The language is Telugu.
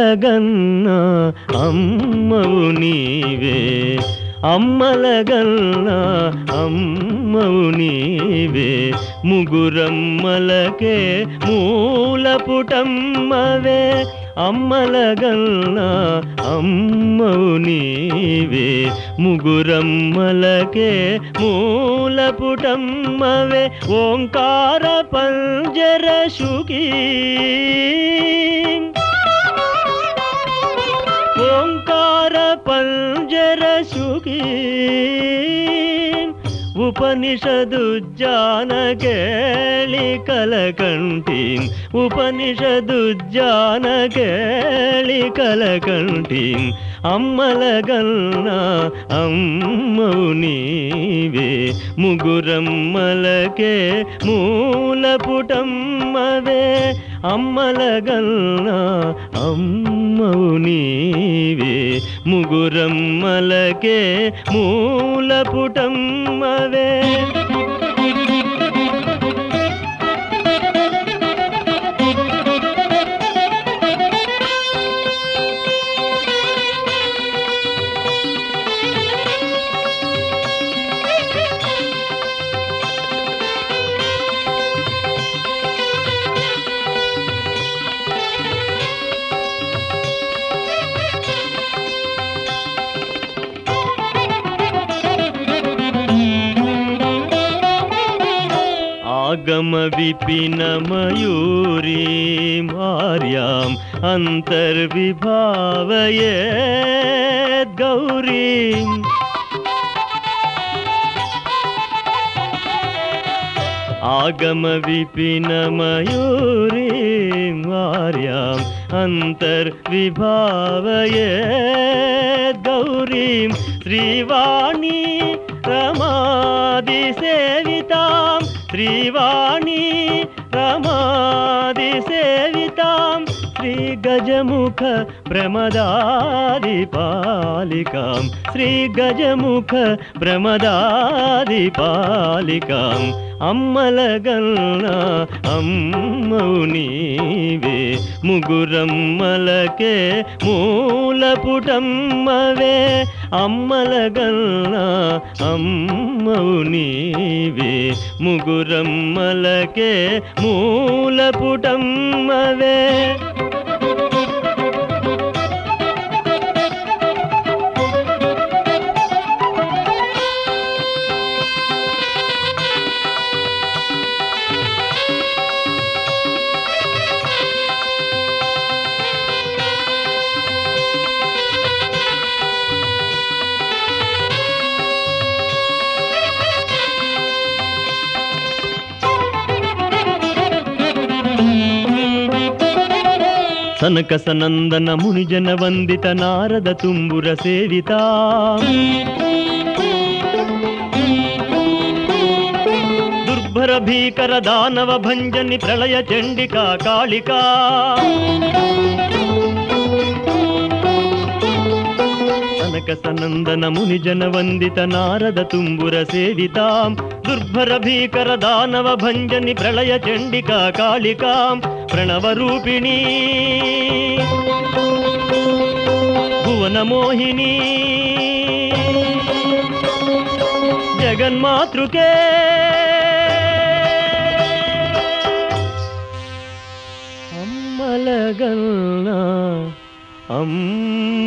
అమ్మలగన్న అమ్మవు నీవే అమ్మలగన్న అమ్మవు నీవే ముగురమ్మలకే మూలపుటమ్మవే అమ్మలగన్న అమ్మవు నీవే ముగురమ్మలకే మూలపుటమ్మవే ఓంకార పంజర శుకీ ఓంకార పంజర శుకీ ఉపనిషదు జానకేళి కలకంఠి ఉపనిషదు జానకేళి కలకంఠి అమ్మలగన్న అమ్మవు నీవే ముగురమ్మలకే మూలపుటమ్మవే అమ్మలగన్న అమ్మవు నీవే ముగురమ్మలకే మూలపుటమ్మవే ఆగమ విపిన మయూరీ మార్యాం అంతర్విభావయే గౌరీ ఆగమ విపిన మయూరీ మార్యాం అంతర్విభావయే గౌరీం శ్రీవాణి రమాది సేవితాం శ్రీవాణి రమాది సేవితాం శ్రీ గజముఖ ప్రమదాది పాలికాం శ్రీ గజముఖ ప్రమదాది పాలికాం అమ్మలగన్న అమ్మవు నీవే ముగురమ్మలకే మూలపుటమ్మవే అమ్మలగన్న అమ్మవు నీవే ముగురమ్మలకే మూలపుటమ్మవే సనక సనందన మునిజన వందిత నారద తుంబుర సేవిత దుర్భర భీకర దానవ భంజని ప్రళయ చండికా కాళికా సనక సనందన మునిజన వందిత నారద తుంబుర సేవితాం దుర్భర భీకర దానవ భంజని ప్రళయ చండికా కాళికాం ప్రణవ రూపిణీ భువన మోహిని జగన్మాతృకే అమ్మలగన్న అమ్మ